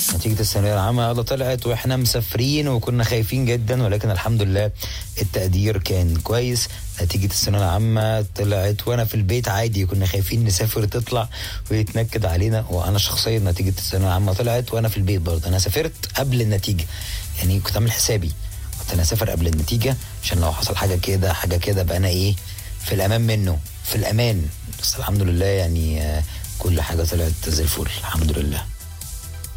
نتيجة الثانوية العامة يلا طلعت واحنا مسافرين وكنا خايفين جدا ولكن الحمد لله التقدير كان كويس نتيجة الثانوية العامة طلعت وانا في البيت عادي كنا خايفين نسافر تطلع ويتنكد علينا وانا شخصيا نتيجة الثانوية العامة طلعت وانا في البيت برضه انا سافرت قبل النتيجة يعني كنت عامل حسابي كنت انا اسافر قبل النتيجة عشان لو حصل حاجة كده حاجة كده بقى انا ايه في الامان منه في الامان بس الحمد لله يعني آه، كل حاجة طلعت زي الفل الحمد لله